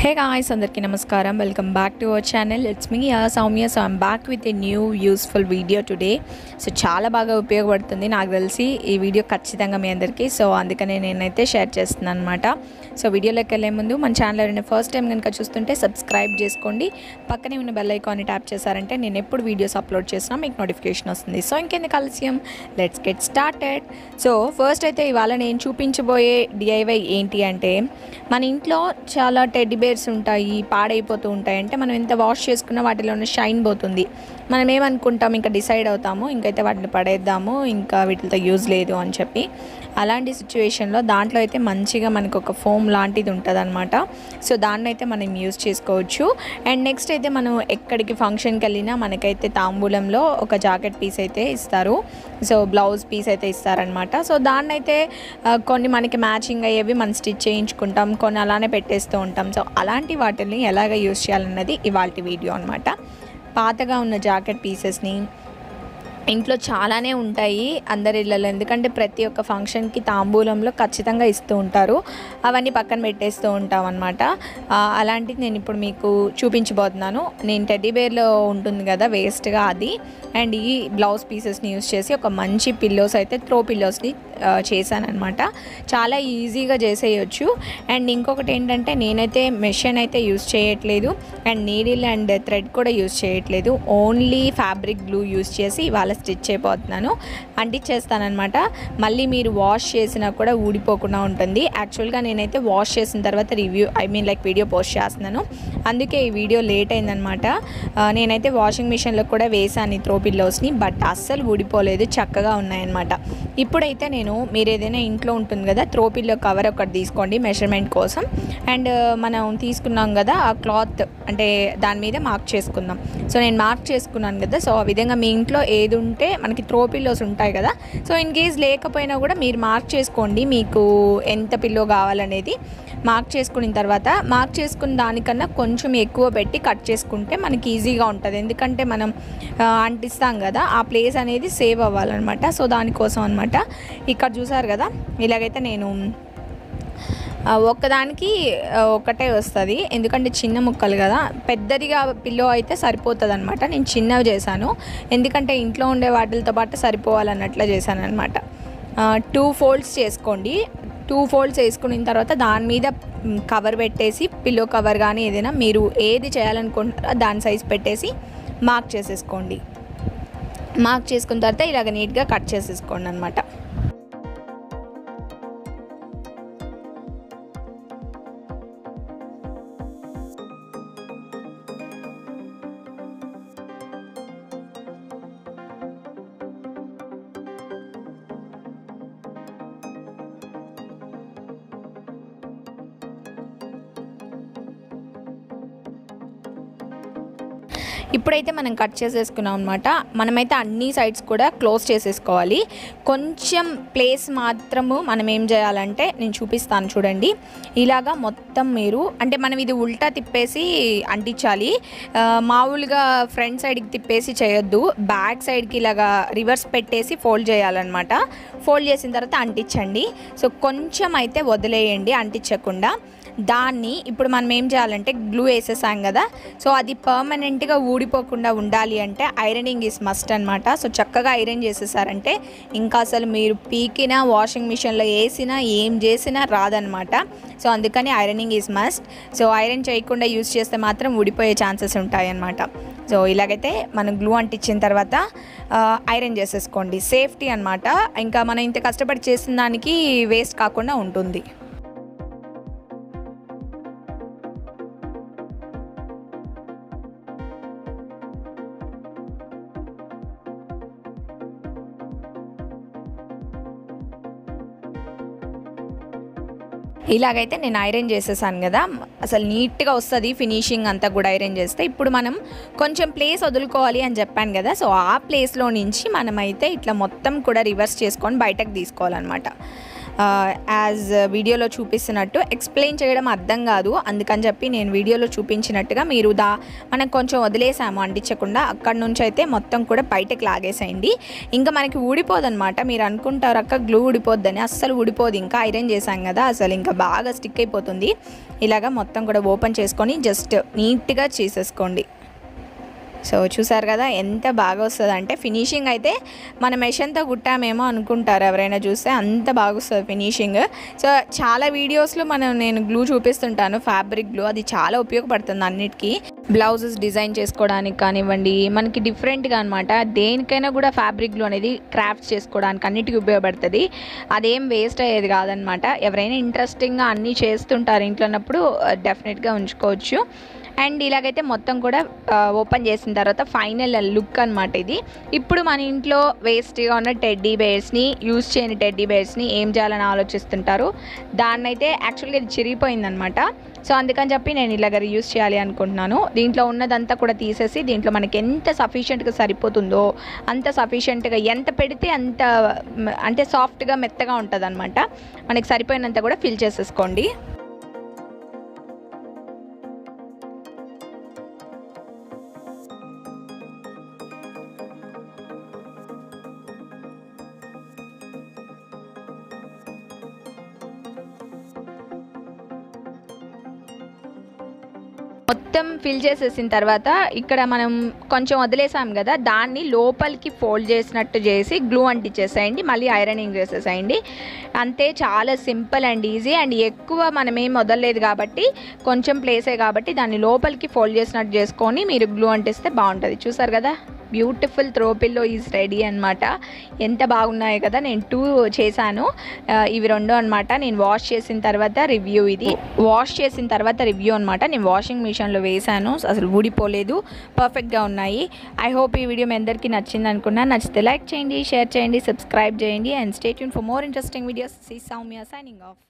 హే guys అందరికీ నమస్కారం welcome back to our channel it's me Soumya so I'm back with a new useful video today so చాలా బాగా ఉపయోగపడుతుంది నాకు తెలిసి ఈ వీడియో ఖచ్చితంగా మీ అందరికీ సో అందుకనే నేనైతే షేర్ చేస్తున్నాను అనమాట సో వీడియోలోకి వెళ్ళే ముందు మన ఛానల్ ఎవరైనా ఫస్ట్ టైం కనుక చూస్తుంటే సబ్స్క్రైబ్ చేసుకోండి పక్కనే ఉన్న బెల్ ఐకాన్ని ట్యాప్ చేశారంటే నేను ఎప్పుడు వీడియోస్ అప్లోడ్ చేసినా మీకు నోటిఫికేషన్ వస్తుంది సో ఇంకెందుకు ఆలస్యం let's get started so first అయితే ఇవాళ నేను చూపించబోయే డిఐవై ఏంటి అంటే మన ఇంట్లో చాలా టెడ్డీ బేర్స్ ఉంటాయి పాడైపోతూ ఉంటాయి అంటే మనం ఎంత వాష్ చేసుకున్నా వాటిలో ఉన్న షైన్ పోతుంది మనం ఏమనుకుంటాం ఇంకా డిసైడ్ అవుతాము ఇంకైతే వాటిని పడేద్దాము ఇంకా వీటితో యూజ్ లేదు అని చెప్పి అలాంటి సిచ్యువేషన్లో దాంట్లో అయితే మంచిగా మనకు ఒక ఫోమ్ లాంటిది ఉంటుంది అనమాట సో దాన్ని అయితే మనం యూజ్ చేసుకోవచ్చు అండ్ నెక్స్ట్ అయితే మనం ఎక్కడికి ఫంక్షన్కి వెళ్ళినా మనకైతే తాంబూలంలో ఒక జాకెట్ పీస్ అయితే ఇస్తారు సో బ్లౌజ్ పీస్ అయితే ఇస్తారనమాట సో దాన్ని అయితే ఆ, కొన్ని మనకి మ్యాచింగ్ అయ్యేవి మనం స్టిచ్ చేయించుకుంటాం కొన్ని అలానే పెట్టేస్తూ ఉంటాం సో అలాంటి వాటిని ఎలాగ యూజ్ చేయాలన్నది ఇవాళ వీడియో అనమాట పాతగా ఉన్న జాకెట్ పీసెస్ని ఇంట్లో చాలానే ఉంటాయి అందరి ఇళ్ళలో ఎందుకంటే ప్రతి ఒక్క ఫంక్షన్కి తాంబూలంలో ఖచ్చితంగా ఇస్తూ ఉంటారు అవన్నీ పక్కన పెట్టేస్తూ ఉంటాం అనమాట అలాంటిది నేను ఇప్పుడు మీకు చూపించబోతున్నాను నేను టెడ్డీ బేర్లో ఉంటుంది కదా వేస్ట్గా అది అండ్ ఈ బ్లౌజ్ పీసెస్ని యూస్ చేసి ఒక మంచి పిల్లోస్ అయితే త్రో పిల్లోస్ని చేశానమాట చాలా ఈజీగా చేసేయచ్చు అండ్ ఇంకొకటి ఏంటంటే నేనైతే మెషిన్ అయితే యూస్ చేయట్లేదు అండ్ నీడిల్ అండ్ థ్రెడ్ కూడా యూస్ చేయట్లేదు ఓన్లీ ఫ్యాబ్రిక్ గ్లూ యూస్ చేసి ఇవాళ స్టిచ్ చేయబోతున్నాను అంటించేస్తానమాట మళ్ళీ మీరు వాష్ చేసినా కూడా ఊడిపోకుండా ఉంటుంది యాక్చువల్గా నేనైతే వాష్ చేసిన తర్వాత review I mean like video post చేస్తున్నాను అందుకే ఈ వీడియో లేట్ అయిందనమాట ఆ, నేనైతే వాషింగ్ మిషన్లో కూడా వేసాను ఈ త్రో పిల్లోస్ని బట్ అస్సలు ఊడిపోలేదు చక్కగా ఉన్నాయన్నమాట ఇప్పుడైతే నేను మీరు ఏదైనా ఇంట్లో ఉంటుంది కదా త్రో పిల్లో కవర్ ఒకటి తీసుకోండి మెజర్మెంట్ కోసం అండ్ మనం తీసుకున్నాం కదా ఆ క్లాత్ అంటే దాని మీద మార్క్ చేసుకుందాం సో నేను మార్క్ చేసుకున్నాను కదా సో ఆ విధంగా మీ ఇంట్లో ఏది ఉంటే మనకి త్రో పిల్లోస్ ఉంటాయి కదా సో ఇన్ కేస్ లేకపోయినా కూడా మీరు మార్క్ చేసుకోండి మీకు ఎంత పిల్లో కావాలనేది మార్క్ చేసుకున్న తర్వాత మార్క్ చేసుకున్న దానికన్నా కొంచెం ఎక్కువ పెట్టి కట్ చేసుకుంటే మనకి ఈజీగా ఉంటుంది ఎందుకంటే మనం ఆ, అంటిస్తాం కదా ఆ ప్లేస్ అనేది సేవ్ అవ్వాలన్నమాట సో దానికోసం అనమాట ఇక్కడ చూసారు కదా ఇలాగైతే నేను ఆ, ఒక్కదానికి ఆ, ఒకటే వస్తుంది ఎందుకంటే చిన్న ముక్కలు కదా పెద్దదిగా పిల్లో అయితే సరిపోతుంది అనమాట నేను చిన్నవి చేశాను ఎందుకంటే ఇంట్లో ఉండే వాటితో పాటు సరిపోవాలన్నట్లు చేశాను అనమాట టూ ఫోల్డ్స్ చేసుకోండి టూ ఫోల్డ్స్ వేసుకున్న తర్వాత దాని మీద మ్, కవర్ పెట్టేసి పిల్లో కవర్ కానీ ఏదైనా మీరు ఏది చేయాలనుకుంటారో దాని సైజ్ పెట్టేసి మార్క్ చేసేసుకోండి మార్క్ చేసుకున్న తర్వాత ఇలాగ నీట్గా కట్ చేసేసుకోండి అనమాట ఇప్పుడైతే మనం కట్ చేసేసుకున్నాం అనమాట మనమైతే అన్ని సైడ్స్ కూడా క్లోజ్ చేసేసుకోవాలి కొంచెం ప్లేస్ మాత్రము మనం ఏం చేయాలంటే నేను చూపిస్తాను చూడండి ఇలాగా మొత్తం మీరు అంటే మనం ఇది ఉల్టా తిప్పేసి అంటించాలి ఆ, మామూలుగా ఫ్రంట్ సైడ్కి తిప్పేసి చేయొద్దు బ్యాక్ సైడ్కి ఇలాగా రివర్స్ పెట్టేసి ఫోల్డ్ చేయాలన్నమాట ఫోల్డ్ చేసిన తర్వాత అంటించండి సో కొంచెం అయితే వదిలేయండి అంటించకుండా దాన్ని ఇప్పుడు మనం ఏం చేయాలంటే గ్లూ వేసేసాం కదా సో అది పర్మనెంట్గా ఊడిపోకుండా ఉండాలి అంటే ఐరనింగ్ ఈజ్ మస్ట్ అనమాట సో చక్కగా ఐరన్ చేసేసారంటే ఇంకా అసలు మీరు పీకినా వాషింగ్ మిషన్లో వేసినా ఏం చేసినా రాదనమాట సో అందుకని ironing is must so iron చేయకుండా యూస్ చేస్తే మాత్రం ఊడిపోయే ఛాన్సెస్ ఉంటాయన్నమాట సో ఇలాగైతే మనం గ్లూ అంటించిన తర్వాత ఆ, ఐరన్ చేసేసుకోండి సేఫ్టీ అనమాట ఇంకా మనం ఇంత కష్టపడి చేసిన దానికి వేస్ట్ కాకుండా ఉంటుంది ఇలాగైతే నేను ఐరన్ చేసేసాను కదా అసలు నీట్గా వస్తుంది ఫినిషింగ్ అంతా కూడా ఐరన్ చేస్తే ఇప్పుడు మనం కొంచెం ప్లేస్ వదులుకోవాలి అని చెప్పాను కదా సో ఆ ప్లేస్లో నుంచి మనమైతే ఇట్లా మొత్తం కూడా రివర్స్ చేసుకొని బయటకు తీసుకోవాలన్నమాట యాజ్ వీడియోలో చూపిస్తున్నట్టు ఎక్స్ప్లెయిన్ చేయడం అర్థం కాదు అందుకని చెప్పి నేను వీడియోలో చూపించినట్టుగా మీరు దా మనం కొంచెం వదిలేసాము అంటించకుండా అక్కడ నుంచి అయితే మొత్తం కూడా బయటకు లాగేసేయండి ఇంకా మనకి ఊడిపోదన్నమాట మీరు అనుకుంటారు అక్క గ్లూ ఊడిపోద్దని అస్సలు ఊడిపోదు ఇంకా ఐరన్ చేశాం కదా అసలు ఇంకా బాగా స్టిక్ అయిపోతుంది ఇలాగా మొత్తం కూడా ఓపెన్ చేసుకొని జస్ట్ నీట్గా చేసేసుకోండి సో చూసారు కదా ఎంత బాగా వస్తుంది అంటే ఫినిషింగ్ అయితే మన మెషన్తో కుట్టామేమో అనుకుంటారు ఎవరైనా చూస్తే అంత బాగా వస్తుంది ఫినిషింగ్ సో చాలా వీడియోస్లో మనం నేను గ్లూ చూపిస్తుంటాను ఫ్యాబ్రిక్ గ్లూ అది చాలా ఉపయోగపడుతుంది అన్నిటికీ బ్లౌజెస్ డిజైన్ చేసుకోవడానికి కానివ్వండి మనకి డిఫరెంట్గా అనమాట దేనికైనా కూడా ఫ్యాబ్రిక్ గ్లూ అనేది క్రాఫ్ట్స్ చేసుకోవడానికి అన్నిటికీ ఉపయోగపడుతుంది అదేం వేస్ట్ అయ్యేది కాదనమాట ఎవరైనా ఇంట్రెస్టింగ్గా అన్నీ చేస్తుంటారు ఇంట్లో ఉన్నప్పుడు డెఫినెట్గా ఉంచుకోవచ్చు అండ్ ఇలాగైతే మొత్తం కూడా ఓపెన్ చేసిన తర్వాత ఫైనల్ లుక్ అనమాట ఇది ఇప్పుడు మన ఇంట్లో వేస్ట్గా ఉన్న టెడ్డీ బేర్స్ని యూజ్ చేయని టెడ్డీ బేర్స్ని ఏం చేయాలని ఆలోచిస్తుంటారు దాన్ని అయితే యాక్చువల్గా ఇది చిరిగిపోయిందనమాట సో అందుకని చెప్పి నేను ఇలాగ యూజ్ చేయాలి అనుకుంటున్నాను దీంట్లో ఉన్నదంతా కూడా తీసేసి దీంట్లో మనకి ఎంత సఫిషియెంట్గా సరిపోతుందో అంత సఫిషియెంట్గా ఎంత పెడితే అంత మ్, అంటే సాఫ్ట్గా మెత్తగా ఉంటుంది అనమాట మనకి సరిపోయినంత కూడా ఫిల్ చేసేసుకోండి మొత్తం ఫిల్ చేసేసిన తర్వాత ఇక్కడ మనం కొంచెం వదిలేసాం కదా దాన్ని లోపలికి ఫోల్డ్ చేసినట్టు చేసి గ్లూ అంటించేసేయండి మళ్ళీ ఐరనింగ్ చేసేసేయండి అంతే చాలా సింపుల్ అండ్ ఈజీ అండ్ ఎక్కువ మనం ఏం వదలలేదు కాబట్టి కొంచెం ప్లేసే కాబట్టి దాన్ని లోపలికి ఫోల్డ్ చేసినట్టు చేసుకొని మీరు గ్లూ అంటిస్తే బాగుంటుంది చూసారు కదా beautiful throw pillow is ready అనమాట ఎంత బాగున్నాయి కదా నేను టూ చేశాను ఆ, ఇవి రెండు అనమాట నేను వాష్ చేసిన తర్వాత రివ్యూ ఇది వాష్ చేసిన తర్వాత రివ్యూ అనమాట నేను వాషింగ్ మిషన్లో వేశాను అసలు ఊడిపోలేదు పర్ఫెక్ట్గా ఉన్నాయి ఐ హోప్ ఈ వీడియో మీ అందరికీ నచ్చింది అనుకున్నా నచ్చితే లైక్ చేయండి షేర్ చేయండి సబ్స్క్రైబ్ చేయండి అండ్ స్టేట్ యూన్ for more interesting videos see Soumya signing of